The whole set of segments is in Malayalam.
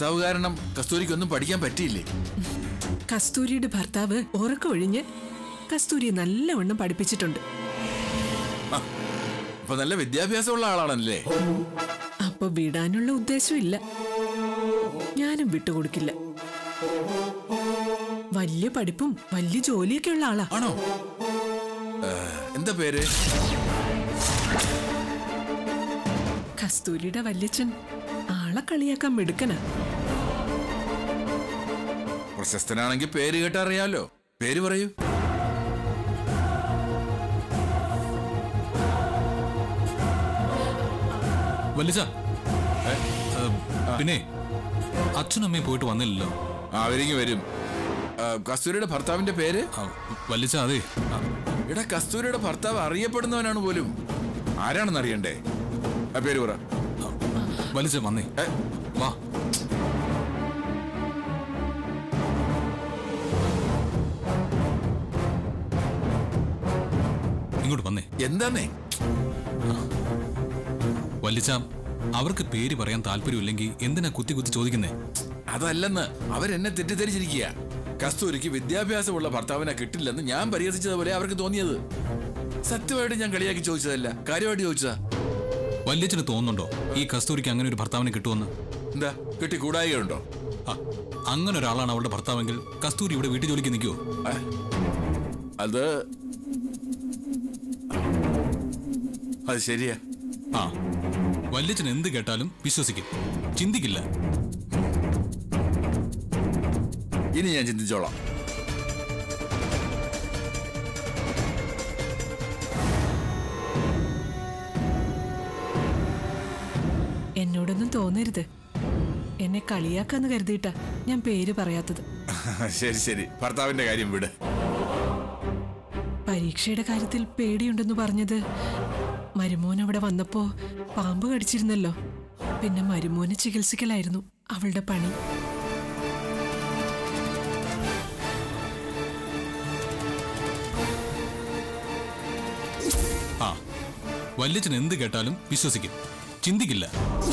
ഭർത്താവ് കാരണം കസ്തൂരിക്കൊന്നും പഠിക്കാൻ പറ്റിയില്ലേ കസ്തൂരിയുടെ ഭർത്താവ് ഉറക്കമൊഴിഞ്ഞ് കസ്തൂരിയെ നല്ലവണ്ണം പഠിപ്പിച്ചിട്ടുണ്ട് അപ്പൊ നല്ല വിദ്യാഭ്യാസമുള്ള ആളാണല്ലേ അപ്പൊ വിടാനുള്ള ഉദ്ദേശമില്ല ഞാനും വിട്ടുകൊടുക്കില്ല വലിയ പഠിപ്പും വലിയ ജോലിയൊക്കെ ഉള്ള ആളാ ആണോ ഏ, എന്താ പേര് കസ്തൂരിയുടെ വല്യച്ഛൻ ആളെ കളിയാക്കാൻ മിടുക്കനാ പ്രശസ്തനാണെങ്കിൽ പേര് കേട്ടറിയാലോ പേര് പറയൂ വല്ലിച്ച പിന്നെ അച്ഛനും അമ്മയും പോയിട്ട് വന്നില്ലല്ലോ ആ അവരിങ്ങി വരും ആ, കസ്തൂരിയുടെ ഭർത്താവിന്റെ പേര് ആ, വല്ലിച്ച അതെ ആ, എടാ കസ്തൂരിയുടെ ഭർത്താവ് അറിയപ്പെടുന്നവനാണ് പോലും ആരാണെന്ന് അറിയണ്ടേ ആ പേര് പറ വല്ലിച്ച വന്നേ ഏ, വാ ഇങ്ങോട്ട് വന്നേ എന്താന്നേ വല്ലിച്ച അവർക്ക് പേര് പറയാൻ താല്പര്യമില്ലെങ്കിൽ എന്തിനാ കുത്തി കുത്തി ചോദിക്കുന്നേ അതല്ലെന്ന് അവരെന്നെ തെറ്റിദ്ധരിച്ചിരിക്കുക കസ്തൂരിക്ക് വിദ്യാഭ്യാസമുള്ള ഭർത്താവിനെ കിട്ടില്ലെന്ന് ഞാൻ പരിഹസിച്ചതുപോലെ അവർക്ക് തോന്നിയത് സത്യമായിട്ട് ഞാൻ കളിയാക്കി ചോദിച്ചതല്ല കാര്യമായിട്ട് ചോദിച്ചതാ വല്യച്ഛന് തോന്നുന്നുണ്ടോ ഈ കസ്തൂരിക്ക് അങ്ങനെ ഒരു ഭർത്താവിനെ കിട്ടുമെന്ന് എന്താ കിട്ടി കൂടായികയുണ്ടോ ആ, അങ്ങനെ ഒരാളാണ് അവളുടെ ഭർത്താവെങ്കിൽ കസ്തൂരി ഇവിടെ വീട്ടു ജോലിക്ക് നിൽക്കുമോ ഏ? അത് അത് ശരിയാ ആ വല്യച്ഛൻ എന്ത് കേട്ടാലും വിശ്വസിക്കും ചിന്തിക്കില്ല ഇനി ഞാൻ ചിന്തിച്ചോളാം എന്നോടൊന്നും തോന്നരുത് എന്നെ കളിയാക്കാന്ന് കരുതിയിട്ടാ ഞാൻ പേര് പറയാത്തത് ശരി ശരി ഭർത്താവിന്റെ കാര്യം വിട് പരീക്ഷയുടെ കാര്യത്തിൽ പേടിയുണ്ടെന്ന് പറഞ്ഞത് മരുമോൻ അവിടെ വന്നപ്പോ പാമ്പ് കടിച്ചിരുന്നല്ലോ പിന്നെ മരുമോനെ ചികിത്സിക്കലായിരുന്നു അവളുടെ പണി ആ വല്യച്ഛൻ എന്ത് കേട്ടാലും വിശ്വസിക്കും ചിന്തിക്കില്ല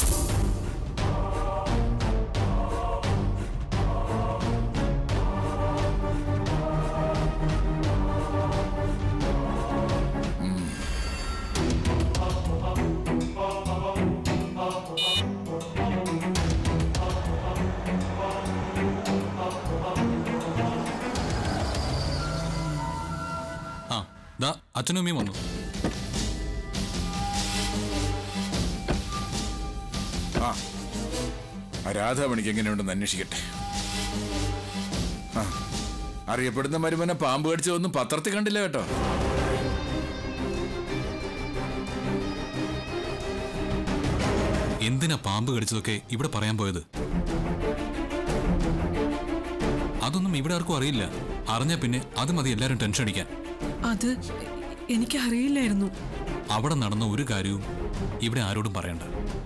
ആ ദാ അച്ഛനും അമ്മയും വന്നു ആ ആ രാധാമണിക്ക് എങ്ങനെയുണ്ടെന്ന് അന്വേഷിക്കട്ടെ ആ അറിയപ്പെടുന്ന മരുമനെ പാമ്പ് കടിച്ചതൊന്നും പത്രത്തിൽ കണ്ടില്ല കേട്ടോ എന്തിനാ പാമ്പ് കടിച്ചതൊക്കെ ഇവിടെ പറയാൻ പോയത് അതൊന്നും ഇവിടെ ആർക്കും അറിയില്ല അറിഞ്ഞാ പിന്നെ അത് മതി എല്ലാവരും ടെൻഷൻ അടിക്കാൻ അത് എനിക്കറിയില്ലായിരുന്നു അവിടെ നടന്ന ഒരു കാര്യവും ഇവിടെ ആരോടും പറയണ്ട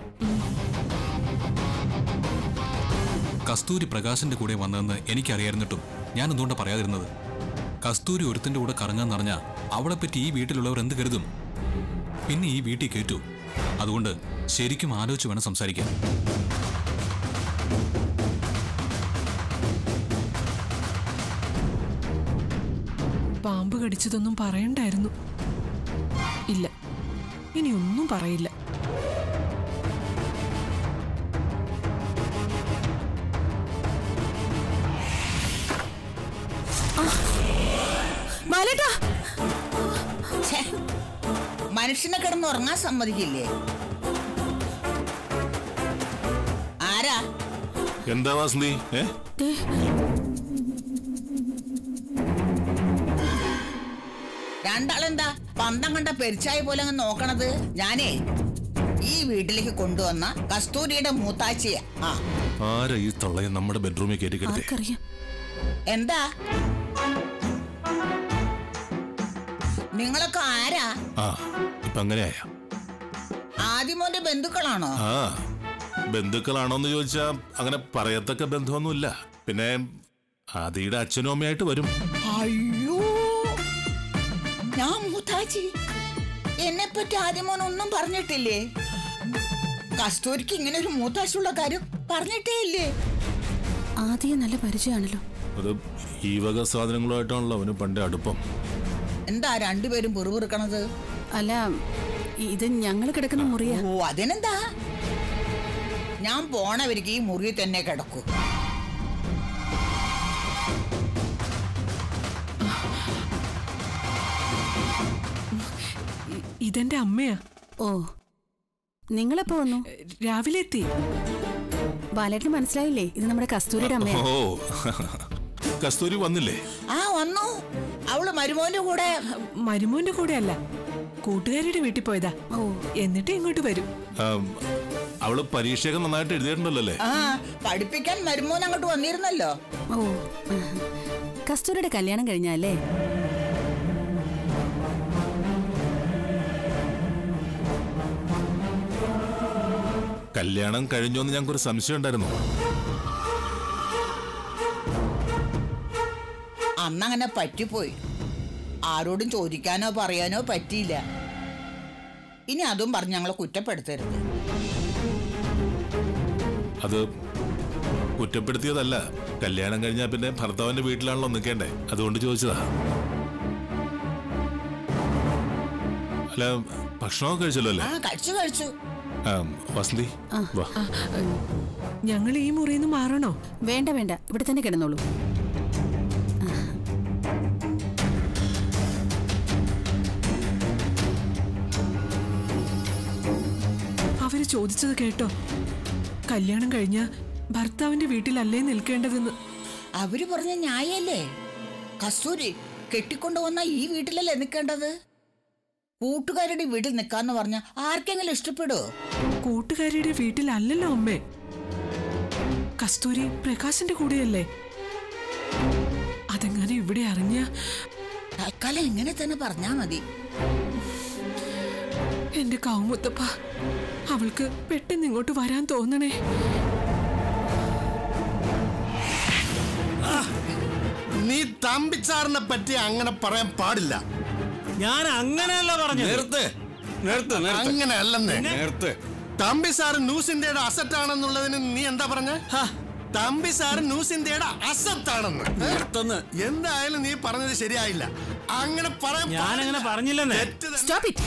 കസ്തൂരി പ്രകാശിന്റെ കൂടെ വന്നതെന്ന് എനിക്കറിയായിരുന്നിട്ടും ഞാൻ എന്തുകൊണ്ടാ പറയാതിരുന്നത് കസ്തൂരി ഒരുത്തിന്റെ കൂടെ കറങ്ങാൻ നിറഞ്ഞാ അവളെ പറ്റി ഈ വീട്ടിലുള്ളവർ എന്ത് കരുതും പിന്നെ ഈ വീട്ടിൽ കയറ്റൂ അതുകൊണ്ട് ശരിക്കും ആലോചിച്ച് വേണം സംസാരിക്കാൻ പാമ്പ് കടിച്ചതൊന്നും പറയണ്ടായിരുന്നു ഇല്ല ഇനി ഒന്നും പറയില്ല ബാലേട്ടാ ഛേ, മനുഷ്യനെ കിടന്ന് ഉറങ്ങാൻ സമ്മതിക്കില്ലേ ആരാ എന്താ വാസന്തി ഏ രണ്ടാളെന്താ പന്തം കണ്ട പെരിച്ചായ പോലെ അങ്ങ് നോക്കണത് ഞാനേ ഈ വീട്ടിലേക്ക് കൊണ്ടുവന്ന കസ്തൂരിയുടെ മൂത്താച്ചിയ ആ ആരാ ഈ തള്ളയെ നമ്മുടെ ബെഡ്റൂമിൽ കയറ്റി കിടത്തി ആർക്കറിയാം എന്താ നിങ്ങളൊക്കെ ആരാ ആ ഇപ്പൊ അങ്ങനെയായ ആദിമോന്റെ ബന്ധുക്കളാണോ ആ ബന്ധുക്കളാണോന്ന് ചോദിച്ചാ അങ്ങനെ പറയത്തക്ക ബന്ധമൊന്നുമില്ല പിന്നെ ആദിയുടെ അച്ഛനും അമ്മയായിട്ട് വരും അയ്യോ ഞാൻ മൂത്താച്ചി എന്നെ പറ്റി ആദ്യമോൻ ഒന്നും പറഞ്ഞിട്ടില്ലേ കസ്തൂരിക്ക് ഇങ്ങനെ ഒരു മൂത്താശുള്ള കാര്യം പറഞ്ഞിട്ടേ ഇല്ലേ ആദ്യം നല്ല പരിചയമാണല്ലോ അത് ഈ വക സാധനങ്ങളുമായിട്ടാണല്ലോ അവന് പണ്ടേ അടുപ്പം എന്താ രണ്ടുപേരും പിറുപിറുക്കണത് അല്ല ഇത് ഞങ്ങൾ കിടക്കുന്ന മുറിയാ ഓ അതിനെന്താ ഞാൻ പോണവർക്ക് ഈ മുറി തന്നെ കിടക്കൂ ഇ- ഇതെന്റെ അമ്മയാ ഓ നിങ്ങളെപ്പോ വന്നു രാവിലെ എത്തി ബാലേട്ടിന് മനസ്സിലായില്ലേ ഇത് നമ്മുടെ കസ്തൂരിയുടെ അമ്മയാ ഓ കസ്തൂരി വന്നില്ലേ ആ വന്നു അവള് മരുമോന്റെ കൂടെ മരുമോന്റെ കൂടെ അല്ല കൂട്ടുകാരിയുടെ വീട്ടിൽ പോയതാ ഓ എന്നിട്ട് ഇങ്ങോട്ട് വരും ആം, അവള് പരീക്ഷയൊക്കെ നന്നായിട്ട് എഴുതിയിട്ടുണ്ടല്ലോ അല്ലേ ആ പഠിപ്പിക്കാൻ മരുമോൻ അങ്ങോട്ട് വന്നിരുന്നല്ലോ ഓ ആഹ്. കസ്തൂരിയുടെ കല്യാണം കഴിഞ്ഞല്ലേ കല്യാണം കഴിഞ്ഞോന്ന് ഞങ്ങൾക്കൊരു സംശയം ഉണ്ടായിരുന്നു അന്നങ്ങനെ പറ്റിപ്പോയി ആരോടും ചോദിക്കാനോ പറയാനോ പറ്റിയില്ല ഇനി അതും പറഞ്ഞ് ഞങ്ങളെ കുറ്റപ്പെടുത്തരുത് അത് കുറ്റപ്പെടുത്തിയതല്ല കല്യാണം കഴിഞ്ഞാൽ പിന്നെ ഭർത്താവിന്റെ വീട്ടിലാണല്ലോ നിൽക്കേണ്ടേ അതുകൊണ്ട് ചോദിച്ചതാ അല്ല ഭക്ഷണമൊക്കെ കഴിച്ചല്ലോ അല്ലേ ആ കഴിച്ചു കഴിച്ചു ആ, വസന്തി വാ ഞങ്ങൾ ഈ മുറിയിൽ നിന്ന് മാറണോ വേണ്ട വേണ്ട ഇവിടെ തന്നെ കിടന്നോളൂ അവര് ചോദിച്ചത് കേട്ടോ കല്യാണം കഴിഞ്ഞ ഭർത്താവിന്റെ വീട്ടിലല്ലേ നിൽക്കേണ്ടതെന്ന് അവര് പറഞ്ഞ ന്യായല്ലേ കസ്തൂരി കെട്ടിക്കൊണ്ടുവന്ന ഈ വീട്ടിലല്ലേ നിൽക്കേണ്ടത് കൂട്ടുകാരുടെ വീട്ടിൽ നിൽക്കാന്ന് പറഞ്ഞ ആർക്കെങ്കിലും ഇഷ്ടപ്പെടുമോ കൂട്ടുകാരിയുടെ വീട്ടിലല്ലല്ലോ അമ്മേ കസ്തൂരി പ്രകാശിന്റെ കൂടെയല്ലേ അതെങ്ങനെ ഇവിടെ അറിഞ്ഞ തൽക്കാലം ഇങ്ങനെ തന്നെ പറഞ്ഞാ മതി എന്റെ കൗമുത്തപ്പ അവൾക്ക് പെട്ടെന്ന് ഇങ്ങോട്ട് വരാൻ തോന്നണേ നീ തമ്പിച്ചാറിനെ പറ്റി അങ്ങനെ പറയാൻ പാടില്ല ഞാൻ അങ്ങനെയല്ല പറഞ്ഞു നിർത്ത് നിർത്ത് നിർത്ത് അങ്ങനെ അല്ലെന്നേ നിർത്ത് തമ്പി സാറ് ന്യൂസ് ഇന്ത്യയുടെ അസറ്റ് ആണെന്നുള്ളതിന് നീ എന്താ പറഞ്ഞ തമ്പി സാറ് ന്യൂസ് ഇന്ത്യയുടെ അസറ്റ് ആണെന്ന് നിർത്തുന്ന് എന്തായാലും നീ പറഞ്ഞത് ശരിയായില്ല അങ്ങനെ പറയാൻ ഞാനങ്ങനെ പാടില്ല. പറഞ്ഞില്ലെന്നേ. തെറ്റ് തന്നെ. സ്റ്റോപ്പ് ഇറ്റ്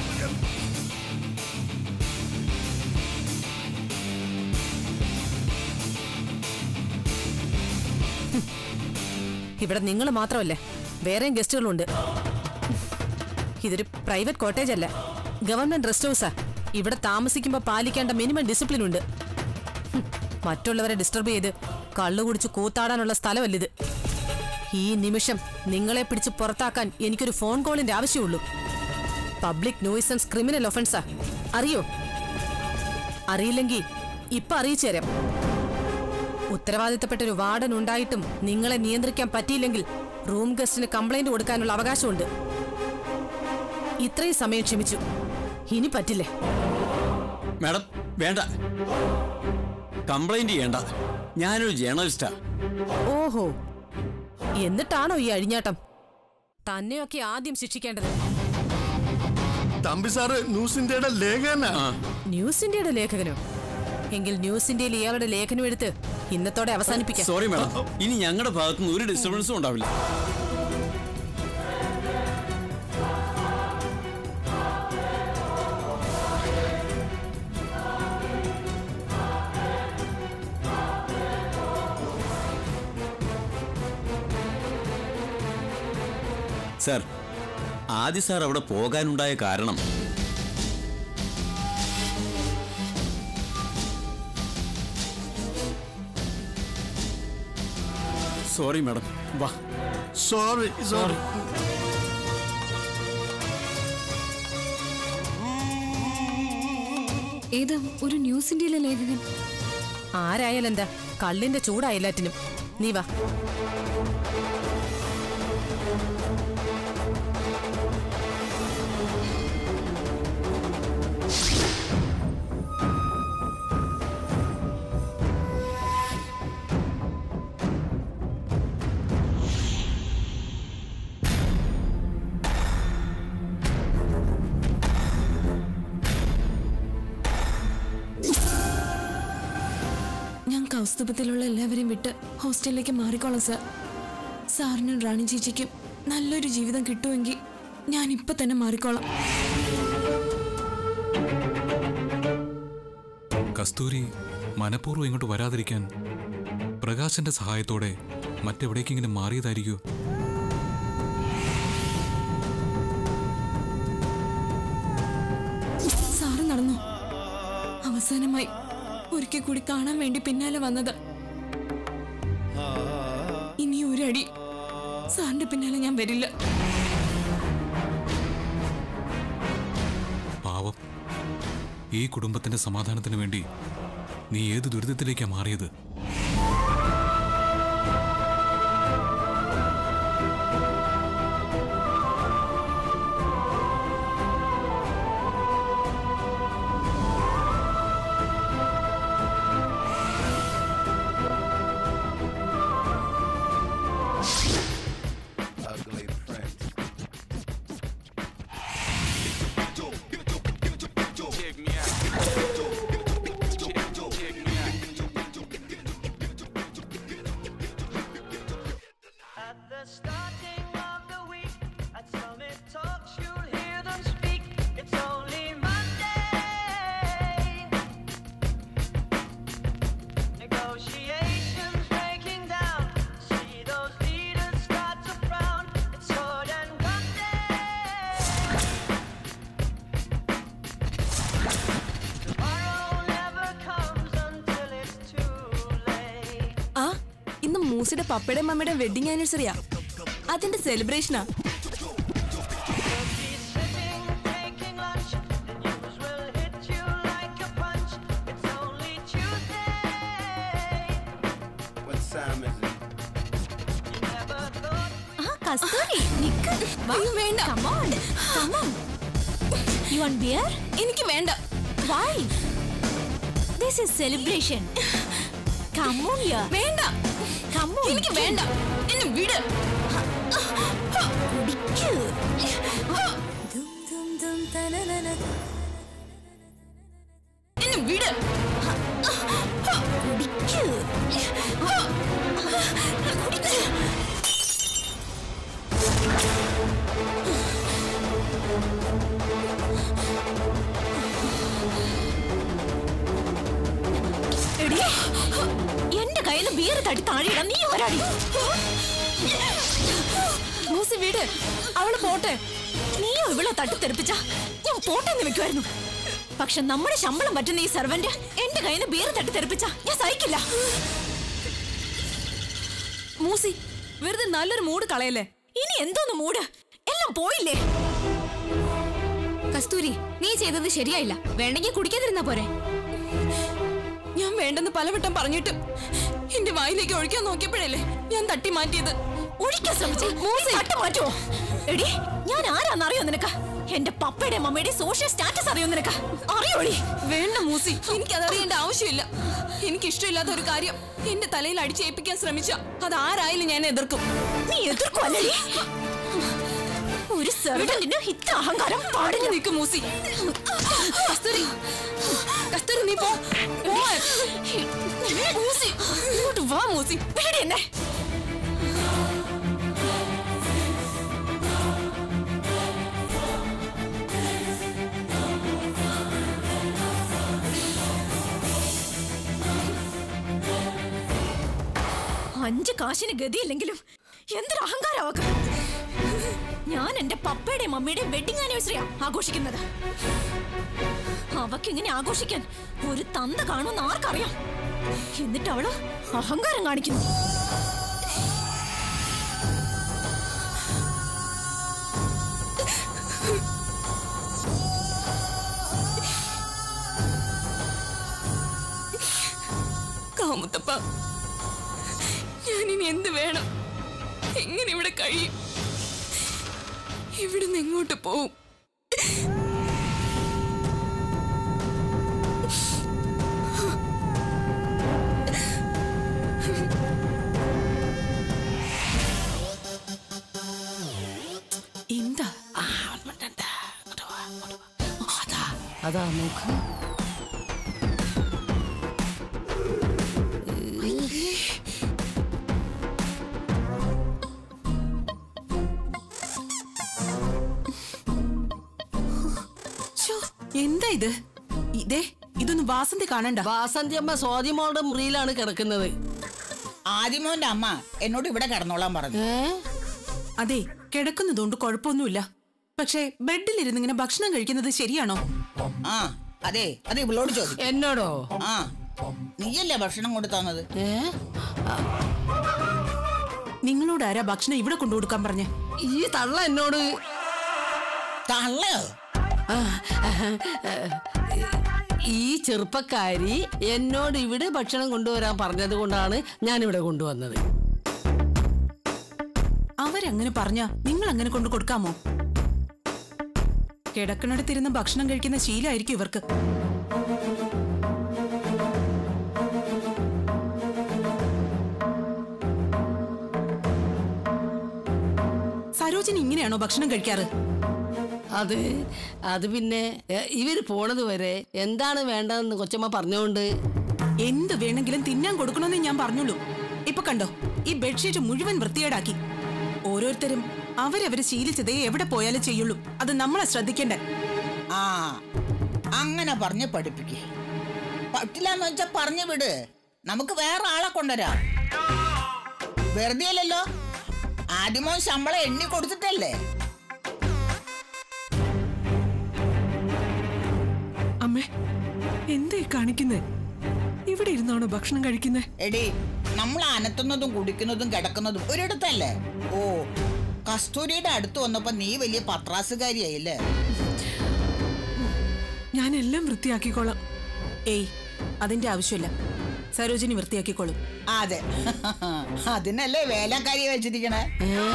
ഇവിടെ നിങ്ങൾ മാത്രമല്ലേ വേറെയും ഗസ്റ്റുകളുണ്ട് ഇതൊരു പ്രൈവറ്റ് കോട്ടേജ് അല്ല ഗവൺമെന്റ് റെസ്റ്റ് ഹൗസാ ഇവിടെ താമസിക്കുമ്പോൾ പാലിക്കേണ്ട മിനിമം ഡിസിപ്ലിൻ ഉണ്ട് ഹും, മറ്റുള്ളവരെ ഡിസ്റ്റർബ് ചെയ്ത് കള്ളു കുടിച്ച് കൂത്താടാനുള്ള സ്ഥലമല്ലിത് ഈ നിമിഷം നിങ്ങളെ പിടിച്ച് പുറത്താക്കാൻ എനിക്കൊരു ഫോൺ കോളിന്റെ ആവശ്യമുള്ളൂ പബ്ലിക് നോയിസൻസ് ക്രിമിനൽ ഒഫൻസാ അറിയോ അറിയില്ലെങ്കിൽ ഇപ്പൊ അറിയിച്ചു തരാം ഉത്തരവാദിത്തപ്പെട്ട ഒരു വാർഡൻ ഉണ്ടായിട്ടും നിങ്ങളെ നിയന്ത്രിക്കാൻ പറ്റിയില്ലെങ്കിൽ റൂം ഗസ്റ്റിന് കംപ്ലൈന്റ് കൊടുക്കാനുള്ള അവകാശമുണ്ട് ഇത്രയും സമയം ക്ഷമിച്ചു ഇനി പറ്റില്ലേ മാഡം വേണ്ട കംപ്ലൈന്റ് ചെയ്യണ്ട ഞാനൊരു ജേർണലിസ്റ്റാ ഓഹോ എന്നിട്ടാണോ ഈ അഴിഞ്ഞാട്ടം തന്നെയൊക്കെ ആദ്യം ശിക്ഷിക്കേണ്ടത് തമ്പി സാറ് ന്യൂസ് ഇന്ത്യയുടെ ലേഖന ന്യൂസ് ഇന്ത്യയുടെ ലേഖകനോ എങ്കിൽ ന്യൂസ് ഇന്ത്യയിൽ ഇയാളുടെ ലേഖനം എടുത്ത് ഇന്നത്തോടെ അവസാനിപ്പിക്കാം സോറി മാഡം ഇനി ഞങ്ങളുടെ ഭാഗത്തുനിന്ന് ഒരു ഡിസ്റ്റർബൻസും ഉണ്ടാവില്ല സർ ആദ്യ സാർ അവിടെ പോകാനുണ്ടായ കാരണം സോറി മാഡം വാ സോറി സോറി ഏതാ ഒരു ന്യൂസ് ഇന്ത്യയിലെ ലേഖകൻ ആരായാലും എന്താ കള്ളിന്റെ ചൂടാ എല്ലാറ്റിനും നീ വാ ഞാൻ കൗസ്തുഭത്തിലുള്ള എല്ലാവരെയും വിട്ട് ഹോസ്റ്റലിലേക്ക് മാറിക്കോളാം സാർ സാറിനും റാണി ചേച്ചിക്കും നല്ലൊരു ജീവിതം കിട്ടുമെങ്കിൽ ഞാൻ ഇപ്പൊ തന്നെ മാറിക്കോളാം കസ്തൂരി മനഃപൂർവ്വം ഇങ്ങോട്ട് വരാതിരിക്കാൻ പ്രകാശന്റെ സഹായത്തോടെ മറ്റെവിടേക്കെങ്കിലും മാറിയതായിരിക്കോ സാറ് നടന്നു അവസാനമായി ഒരിക്കൽ കൂടി കാണാൻ വേണ്ടി പിന്നാലെ വന്നത് ഇനി ഒരടി സാറിന്റെ പിന്നാലെ ഞാൻ വരില്ല പാവം ഈ കുടുംബത്തിന്റെ സമാധാനത്തിന് വേണ്ടി നീ ഏത് ദുരിതത്തിലേക്കാ മാറിയത് At the starting of the week, at Summit Talks, you'll hear them speak. It's only Monday. Negotiations breaking down. See those leaders start to frown. It's sword and gun day. Tomorrow never comes until it's too late. ആ ഇന്ന് മൂസിയുടെ പപ്പയുടെയും മമ്മയുടെയും വെഡിങ് ആനിവേഴ്സറിയാ അതിന്റെ സെലിബ്രേഷനാ taking lunch. The news will hit you like a punch. It's only Tuesday. What time is it? You never thought ആ കസ്തൂരി നിക്ക് വാ വേണ്ട come on come on you want beer എനിക്ക് വേണ്ട why this is celebration come on yeah വേണ്ട കമോൺ എനിക്ക് വേണ്ട എന്നെ വിട് കുടിക്കൂ എന്നെ വിട് കുടിക്കൂ കുടിക്കൂ എടി എന്റെ കയ്യിൽ ബിയർ തട്ടി താഴെയിടാൻ നീ ഒരാടി മൂസി വീട് അവള് പോട്ടെ നീയോ ഇവളെ തട്ടിത്തെറിപ്പിച്ച ഞാൻ പോട്ടെ എന്ന് വെക്കുമായിരുന്നു പക്ഷെ നമ്മുടെ ശമ്പളം പറ്റുന്ന ഈ സെർവന്റ് എന്റെ കയ്യിൽ നിന്ന് ബിയർ തട്ടിത്തെറിപ്പിച്ച ഞാൻ സഹിക്കില്ല മൂസി വെറുതെ നല്ലൊരു മൂഡ് കളയല്ലേ ഇനി എന്തോന്ന് മൂഡ് എല്ലാം പോയില്ലേ കസ്തൂരി നീ ചെയ്തത് ശരിയായില്ല വേണ്ടെങ്കിൽ കുടിക്കാതിരുന്നാ പോരെ ഞാൻ വേണ്ടെന്ന് പലവട്ടം പറഞ്ഞിട്ടും എന്റെ വായിലേക്ക് ഒഴിക്കാൻ നോക്കിയപ്പോഴല്ലേ ഞാൻ തട്ടി മാറ്റിയത് ഒഴിക്കാൻ ശ്രമിച്ചു തട്ടി മാറ്റുമോ എടി ഞാൻ ആരാന്നറിയോ നിനക്ക് എന്റെ പപ്പയുടെ മമ്മയുടെ സോഷ്യൽ സ്റ്റാറ്റസ് അറിയോ നിനക്ക് അറിയോടി വേണ്ട മൂസി എനിക്ക് അതറിയേണ്ട ആവശ്യമില്ല എനിക്ക് ഇഷ്ടമില്ലാത്ത ഒരു കാര്യം എന്റെ തലയിൽ അടിച്ചേൽപ്പിക്കാൻ ശ്രമിച്ച അത് ആരായാലും ഞാൻ എതിർക്കും നീ എതിർക്കും അല്ലേ ഒരു സെർവന്റിന്റെ ഇത്ര അഹങ്കാരം പാടില്ല നിൽക്കും മൂസി കസ്തൂരി കസ്തൂരി നീ പോ പോവാൻ. മൂസി ഇങ്ങോട്ട് വാ മൂസി പേടി എന്നെ അഞ്ച് കാശിന് ഗതിയില്ലെങ്കിലും എന്തൊരു അഹങ്കാരമാക്ക ഞാൻ എന്റെ പപ്പയുടെയും മമ്മിയുടെയും വെഡിങ് ആനിവേഴ്സറിയാ ആഘോഷിക്കുന്നത് അവക്ക് ഇങ്ങനെ ആഘോഷിക്കാൻ ഒരു തന്ത കാണുമെന്ന് ആർക്കറിയാം എന്നിട്ട് അവള് അഹങ്കാരം കാണിക്കുന്നു കാമുത്തപ്പ ഞാനിനി എന്ത് വേണം എങ്ങനെ ഇവിടെ കഴിയും ഇവിടുന്ന് എങ്ങോട്ട് പോവും എന്താ അതാ നോക്ക് ശ്ശോ, എന്താ ഇത് ഇതേ ഇതൊന്നും വാസന്തി കാണണ്ട വാസന്തി അമ്മ സ്വാതിമോളുടെ മുറിയിലാണ് കിടക്കുന്നത് ആദിമോന്റെ അമ്മ എന്നോട് ഇവിടെ കിടന്നോളാൻ പറഞ്ഞു അതെ കിടക്കുന്നതുകൊണ്ട് കുഴപ്പമൊന്നുമില്ല പക്ഷേ ബെഡിലിരുന്ന് ഇങ്ങനെ ഭക്ഷണം കഴിക്കുന്നത് ശരിയാണോ ആ അതെ അത് ഇവളോട് ചോദിക്കും എന്നോടോ ആ നീയല്ലേ ഭക്ഷണം കൊണ്ട് തന്നത് നിങ്ങളോട് ആരാ ഭക്ഷണം ഇവിടെ കൊണ്ടുകൊടുക്കാൻ പറഞ്ഞേ ഈ തള്ള എന്നോട് തള്ളയോ ഈ ചെറുപ്പക്കാരി എന്നോട് ഇവിടെ ഭക്ഷണം കൊണ്ടുവരാൻ പറഞ്ഞത് കൊണ്ടാണ് ഞാൻ ഇവിടെ കൊണ്ടുവന്നത് അവരങ്ങനെ പറഞ്ഞ നിങ്ങൾ അങ്ങനെ കൊണ്ടു കൊടുക്കാമോ കിടക്കണടത്തിരുന്ന് ഭക്ഷണം കഴിക്കുന്ന ശീലമായിരിക്കും ഇവർക്ക് സരോജിനി ഇങ്ങനെയാണോ ഭക്ഷണം കഴിക്കാറ് അത് അത് പിന്നെ എ, ഇവര് പോണത് വരെ എന്താണ് വേണ്ടതെന്ന് കൊച്ചമ്മ പറഞ്ഞുകൊണ്ട് എന്ത് വേണമെങ്കിലും തിന്നാൻ കൊടുക്കണമെന്നേ ഞാൻ പറഞ്ഞുള്ളൂ ഇപ്പൊ കണ്ടോ ഈ ബെഡ്ഷീറ്റ് മുഴുവൻ വൃത്തികേടാക്കി ഓരോരുത്തരും അവരവര് ശീലിച്ചതേ എവിടെ പോയാലും ചെയ്യുള്ളൂ അത് നമ്മളെ ശ്രദ്ധിക്കണ്ടേ ആ അങ്ങനെ പറഞ്ഞ് പഠിപ്പിക്കേ പറ്റില്ലെന്ന് വെച്ചാ പറഞ്ഞു വിട് നമുക്ക് വേറെ ആളെ കൊണ്ടുവരാം വെറുതെ അല്ലല്ലോ ആദ്യമോ ശമ്പളം എണ്ണി കൊടുത്തിട്ടല്ലേ അമ്മേ എന്തേ കാണിക്കുന്നേ ഇവിടെ ഇരുന്നാണോ ഭക്ഷണം കഴിക്കുന്നേ എടി നമ്മൾ അനത്തുന്നതും കുടിക്കുന്നതും കിടക്കുന്നതും ഒരിടത്തല്ലേ ഓ കസ്തൂരിയുടെ അടുത്ത് വന്നപ്പോ നീ വലിയ പത്രാസുകാരിയായില്ലേ ഞാൻ എല്ലാം വൃത്തിയാക്കിക്കോളാം ഏയ് അതിന്റെ ആവശ്യമില്ല സരോജിനി വൃത്തിയാക്കിക്കോളും അതെ അതിനല്ലേ വേലക്കാരി വെച്ചിരിക്കണേ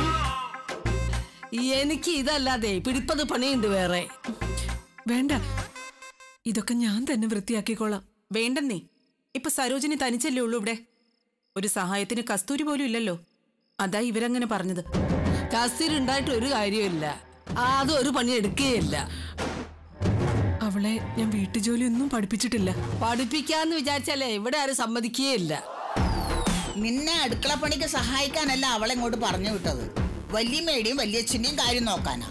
എനിക്ക് ഇതല്ലാതെ പിടിപ്പത് പണിയുണ്ട് വേറെ വേണ്ട ഇതൊക്കെ ഞാൻ തന്നെ വൃത്തിയാക്കിക്കോളാം വേണ്ടെന്നേ ഇപ്പൊ സരോജിനി തനിച്ചല്ലേ ഉള്ളൂ ഇവിടെ ഒരു സഹായത്തിന് കസ്തൂരി പോലും ഇല്ലല്ലോ അതാ ഇവരങ്ങനെ പറഞ്ഞത് കസ്തൂരി ഉണ്ടായിട്ട് ഒരു കാര്യമില്ല അത് ഒരു പണി എടുക്കുകയില്ല അവളെ ഞാൻ വീട്ടുജോലി ഒന്നും പഠിപ്പിച്ചിട്ടില്ല പഠിപ്പിക്കാന്ന് വിചാരിച്ചാലേ ഇവിടെ ആരും സമ്മതിക്കുകയില്ല നിന്നെ അടുക്കള പണിക്ക് സഹായിക്കാനല്ല അവളെ ഇങ്ങോട്ട് പറഞ്ഞു വിട്ടത് വല്യമ്മയുടെയും വല്യച്ഛന്റെയും കാര്യം നോക്കാനാ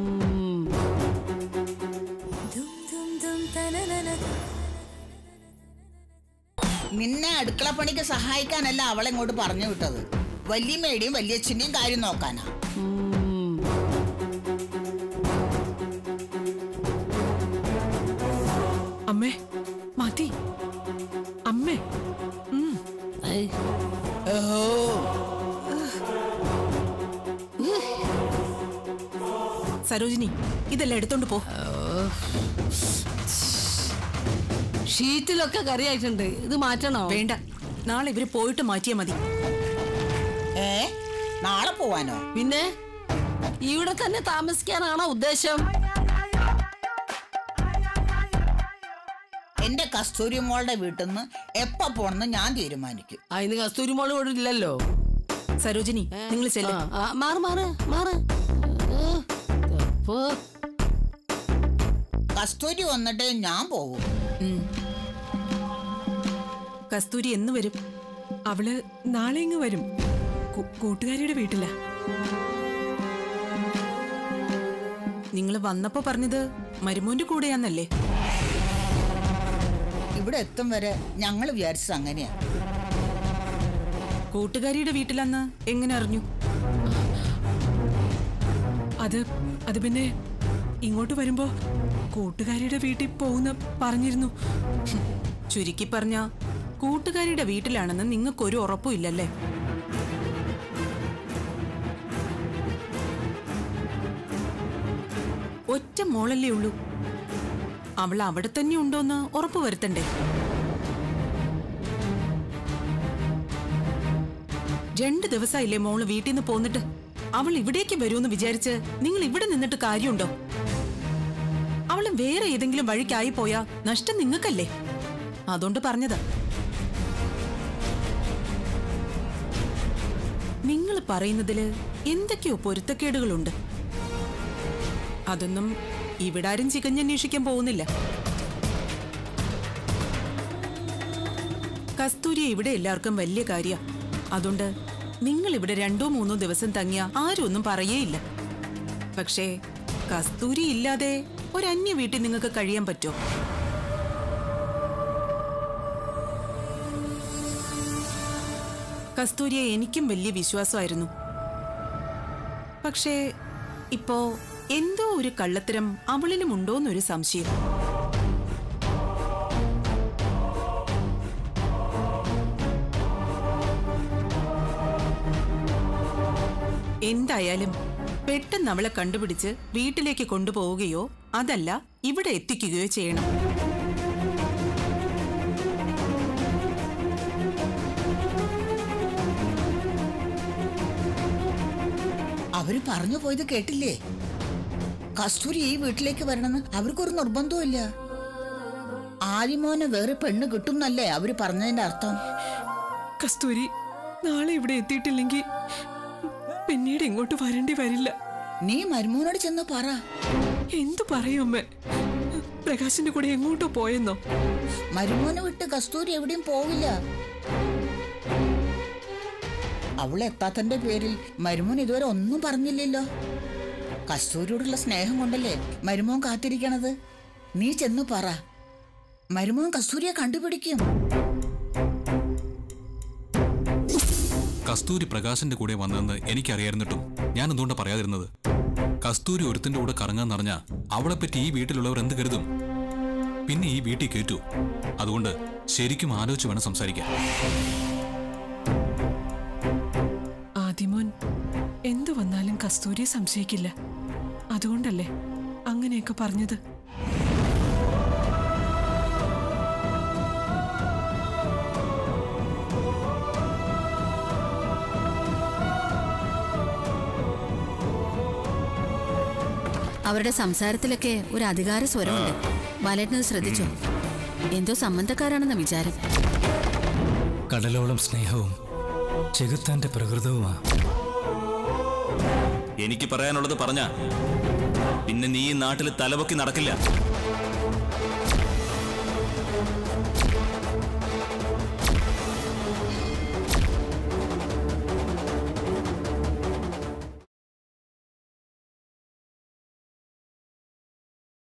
നിന്നെ അടുക്കള പണിക്ക് സഹായിക്കാനല്ല അവളെ ഇങ്ങോട്ട് പറഞ്ഞു വിട്ടത് വല്യമ്മയുടെയും വല്യച്ഛന്റെയും കാര്യം നോക്കാനാ അമ്മേ മതി അമ്മേ ഉം. സരോജിനി ഇതെല്ലാം എടുത്തോണ്ട് പോ ഷീറ്റിലൊക്കെ കറിയായിട്ടുണ്ട് ഇത് മാറ്റണോ വേണ്ട നാളെ ഇവര് പോയിട്ട് മാറ്റിയാ മതി ഏ നാളെ പോവാനോ പിന്നെ ഇവിടെ തന്നെ താമസിക്കാനാണോ ഉദ്ദേശം എന്റെ കസ്തൂരി മോളുടെ വീട്ടിൽ നിന്ന് എപ്പ പോണെന്ന് ഞാൻ തീരുമാനിക്കും അതിന് കസ്തൂരി മോള് ഇവിടെ ഇല്ലല്ലോ സരോജിനി നിങ്ങൾ ചെല്ല് ആ, ആ, മാറ് മാറ് മാറ് ഏ, പോ. കസ്തൂരി വന്നിട്ട് ഞാൻ പോകും കസ്തൂരി എന്ന് വരും അവള് നാളെ ഇങ്ങ് വരും കൂ- കൂട്ടുകാരിയുടെ വീട്ടിലാ നിങ്ങൾ വന്നപ്പോ പറഞ്ഞത് മരുമോന്റെ കൂടെയാന്നല്ലേ ഇവിടെ എത്തും വരെ ഞങ്ങൾ വിചാരിച്ചത് അങ്ങനെയാ കൂട്ടുകാരിയുടെ വീട്ടിലന്ന് എങ്ങനെ അറിഞ്ഞു അത് അത് പിന്നെ ഇങ്ങോട്ട് വരുമ്പോ കൂട്ടുകാരിയുടെ വീട്ടിൽ പോകുന്ന പറഞ്ഞിരുന്നു ചുരുക്കി പറഞ്ഞ കൂട്ടുകാരിയുടെ വീട്ടിലാണെന്ന് നിങ്ങൾക്കൊരു ഉറപ്പും ഇല്ലല്ലേ ഒറ്റ മോളല്ലേ ഉള്ളൂ അവൾ അവിടെ തന്നെ ഉണ്ടോന്ന് ഉറപ്പ് വരുത്തണ്ടേ രണ്ട് ദിവസമായില്ലേ മോള് വീട്ടിൽ നിന്ന് പോന്നിട്ട് അവൾ ഇവിടേക്ക് വരുമെന്ന് വിചാരിച്ച് നിങ്ങൾ ഇവിടെ നിന്നിട്ട് കാര്യമുണ്ടോ അവള് വേറെ ഏതെങ്കിലും വഴിക്കായി പോയാ നഷ്ടം നിങ്ങൾക്കല്ലേ അതുകൊണ്ട് പറഞ്ഞതാ നിങ്ങൾ പറയുന്നതില് എന്തൊക്കെയോ പൊരുത്തക്കേടുകളുണ്ട് അതൊന്നും ഇവിടാരും ചികഞ്ഞന്വേഷിക്കാൻ പോകുന്നില്ല കസ്തൂരിയെ ഇവിടെ എല്ലാവർക്കും വലിയ കാര്യ അതുകൊണ്ട് നിങ്ങൾ ഇവിടെ രണ്ടോ മൂന്നോ ദിവസം തങ്ങിയ ആരും ഒന്നും പറയേയില്ല പക്ഷേ കസ്തൂരി ഇല്ലാതെ ഒരു അന്യ വീട്ടിൽ നിങ്ങൾക്ക് കഴിയാൻ പറ്റോ കസ്തൂരിയെ എനിക്കും വലിയ വിശ്വാസമായിരുന്നു പക്ഷേ ഇപ്പോ എന്തോ ഒരു കള്ളത്തരം അവളിലും ഉണ്ടോന്നൊരു സംശയം എന്തായാലും പെട്ടെന്ന് അവളെ കണ്ടുപിടിച്ച് വീട്ടിലേക്ക് കൊണ്ടുപോവുകയോ അതല്ല ഇവിടെ എത്തിക്കുകയോ ചെയ്യണം അവര് പറഞ്ഞു പോയത് കേട്ടില്ലേ കസ്തൂരി ഈ വീട്ടിലേക്ക് വരണമെന്ന് അവർക്കൊരു നിർബന്ധമില്ല ആദിമോനെ വേറെ പെണ്ണ് കിട്ടും എന്നല്ലേ അവര് പറഞ്ഞതിന്റെ അർത്ഥം കസ്തൂരി നാളെ ഇവിടെ എത്തിയിട്ടില്ലെങ്കിൽ പിന്നീട് ഇങ്ങോട്ട് വരേണ്ടി വരില്ല നീ മരുമോനോട് ചെന്ന് പറ എന്തു പറയും അമ്മ പ്രകാശിന്റെ കൂടെ എങ്ങോട്ടോ പോയെന്നോ മരുമോനെ വിട്ട് കസ്തൂരി എവിടെയും പോവില്ല അവൾ എത്താത്തന്റെ പേരിൽ മരുമോൻ ഇതുവരെ ഒന്നും പറഞ്ഞില്ലല്ലോ കസ്തൂരിയോടുള്ള സ്നേഹം കൊണ്ടല്ലേ മരുമോൻ കാത്തിരിക്കണത് നീ ചെന്ന് പറ മരുമോൻ കസ്തൂരിയെ കണ്ടുപിടിക്കും കസ്തൂരി പ്രകാശന്റെ കൂടെ വന്നതെന്ന് എനിക്കറിയായിരുന്നിട്ടും ഞാൻ എന്തുകൊണ്ടാ പറയാതിരുന്നത് കസ്തൂരി ഒരുത്തിന്റെ കൂടെ കറങ്ങാൻ നിറഞ്ഞ അവളെപ്പറ്റി ഈ വീട്ടിലുള്ളവർ എന്ത് കരുതും പിന്നെ ഈ വീട്ടിൽ കേറ്റു അതുകൊണ്ട് ശരിക്കും ആലോചിച്ച് വേണം സംസാരിക്കാൻ ആദിമോൻ എന്തു വന്നാലും കസ്തൂരിയെ സംശയിക്കില്ല അതുകൊണ്ടല്ലേ അങ്ങനെയൊക്കെ പറഞ്ഞത് അവരുടെ സംസാരത്തിലൊക്കെ ഒരു അധികാര സ്വരമുണ്ട് ബാലേട്ടനത് ശ്രദ്ധിച്ചോ എന്തോ സംബന്ധക്കാരാണെന്ന വിചാരം കടലോളം സ്നേഹവും ചെകുത്താന്റെ പ്രകൃതവുമാ എനിക്ക് പറയാനുള്ളത് പറഞ്ഞ പിന്നെ നീ ഈ നാട്ടിൽ തലപൊക്കി നടക്കില്ല